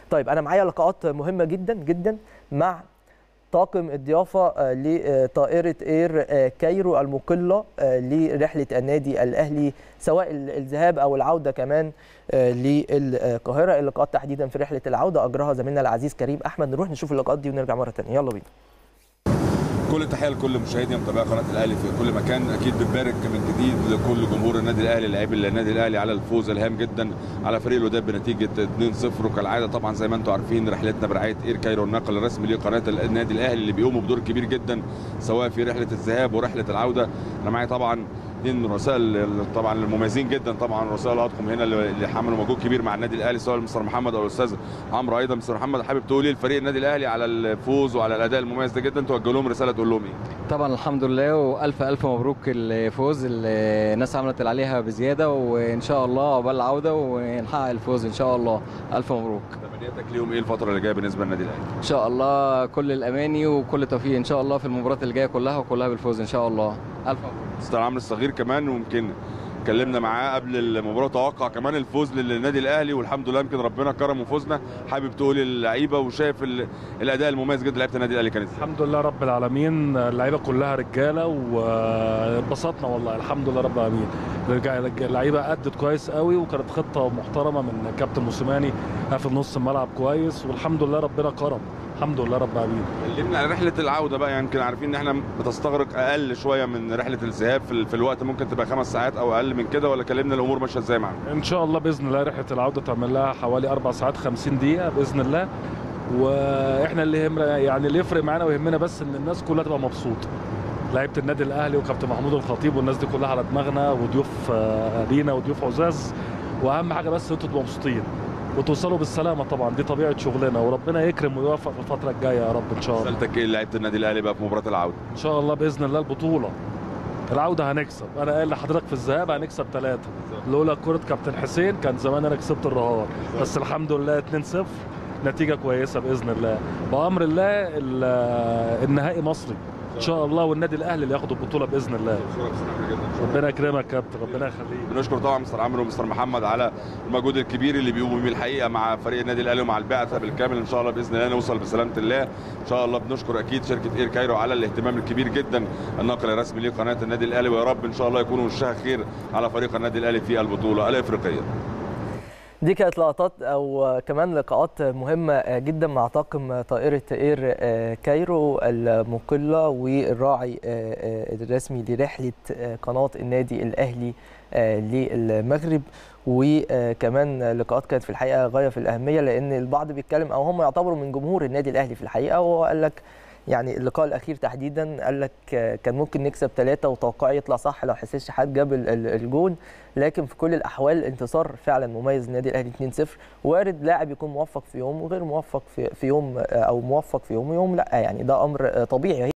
طيب انا معايا لقاءات مهمه جدا جدا مع طاقم الضيافه لطائره اير كايرو المقله لرحله النادي الاهلي سواء الذهاب او العوده كمان للقاهره اللقاءات تحديدا في رحله العوده اجراها زميلنا العزيز كريم احمد نروح نشوف اللقاءات دي ونرجع مره ثانيه يلا بينا كل التحيه لكل مشاهدي متابعي قناه الاهلي في كل مكان اكيد بنبارك من جديد لكل جمهور النادي الاهلي لاعبي النادي الاهلي على الفوز الهام جدا على فريق الوداد بنتيجه 2-0 وكالعاده طبعا زي ما انتم عارفين رحلتنا برعايه اير كايرو الناقل الرسمي لقناه النادي الاهلي اللي بيقوموا بدور كبير جدا سواء في رحله الذهاب ورحله العوده انا معايا طبعا اثنين رؤساء طبعا المميزين جدا طبعا رؤساء الاطقم هنا اللي حملوا مجهود كبير مع النادي الاهلي سواء مستر محمد او الاستاذ عمرو ايضا مستر محمد حابب تقول ايه لفريق النادي الاهلي على الفوز وعلى الاداء المميز ده جدا توجه لهم رساله تقول لهم ايه طبعا الحمد لله والف الف مبروك الفوز اللي الناس عملت اللي عليها بزياده وان شاء الله عقبال العوده ونحقق الفوز ان شاء الله الف مبروك تمنياتك ليهم ايه الفتره اللي جايه بالنسبه للنادي الاهلي ان شاء الله كل الاماني وكل التوفيق ان شاء الله في المباريات اللي جايه كلها وكلها بالفوز ان شاء الله الف مبروك مستر عمرو الصغير كمان ويمكن اتكلمنا معاه قبل المباراه توقع كمان الفوز للنادي الاهلي والحمد لله يمكن ربنا كرم وفوزنا حابب تقول للعيبه وشايف الاداء المميز جدا لعيبه النادي الاهلي كانت الحمد لله رب العالمين اللعيبه كلها رجاله وانبسطنا والله الحمد لله رب العالمين اللعيبه ادت كويس قوي وكانت خطه محترمه من كابتن موسيماني قافل نص الملعب كويس والحمد لله ربنا كرم الحمد لله رب العالمين كلمنا عن رحله العوده بقى يمكن يعني عارفين ان احنا بتستغرق اقل شويه من رحله الذهاب في, في الوقت ممكن تبقى خمس ساعات او اقل من كده ولا كلمنا الامور ماشيه ازاي معانا ان شاء الله باذن الله رحله العوده تعمل لها حوالي اربع ساعات 50 دقيقه باذن الله واحنا اللي هم يعني اللي يفرق معانا ويهمنا بس ان الناس كلها تبقى مبسوطه لعيبه النادي الاهلي وكابتن محمود الخطيب والناس دي كلها على دماغنا وضيوف لينا وضيوف عزاز واهم حاجه بس انتوا تبقوا مبسوطين وتوصلوا بالسلامه طبعا دي طبيعه شغلنا وربنا يكرم ويوفق في الفتره الجايه يا رب ان شاء الله رسالتك ايه لعيبه النادي الاهلي بقى في مباراه العوده ان شاء الله باذن الله البطوله العوده هنكسب انا قايل لحضرتك في الذهاب هنكسب ثلاثه لولا كره كابتن حسين كان زمان انا كسبت الرهان بس الحمد لله 2-0 نتيجه كويسه باذن الله بامر الله النهائي مصري ان شاء الله والنادي الاهلي اللي ياخد البطوله باذن الله ربنا يكرمك يا كابتن ربنا يخليك بنشكر طبعا مستر عمرو ومستر محمد على المجهود الكبير اللي بيقوموا بيه الحقيقه مع فريق النادي الاهلي ومع البعثه بالكامل ان شاء الله باذن الله نوصل بسلامه الله ان شاء الله بنشكر اكيد شركه اير كايرو على الاهتمام الكبير جدا الناقل الرسمي لقناه النادي الاهلي ويا رب ان شاء الله يكون وشها خير على فريق النادي الاهلي في البطوله الافريقيه دي كانت لقطات او كمان لقاءات مهمه جدا مع طاقم طائره اير كايرو المقله والراعي الرسمي لرحله قناه النادي الاهلي للمغرب وكمان لقاءات كانت في الحقيقه غايه في الاهميه لان البعض بيتكلم او هم يعتبروا من جمهور النادي الاهلي في الحقيقه وهو قال لك يعني اللقاء الاخير تحديدا قال لك كان ممكن نكسب ثلاثه وتوقعي يطلع صح لو حسين شحات جاب الجون لكن في كل الاحوال انتصار فعلا مميز النادي الاهلي 2-0 وارد لاعب يكون موفق في يوم وغير موفق في, في يوم او موفق في يوم ويوم لا يعني ده امر طبيعي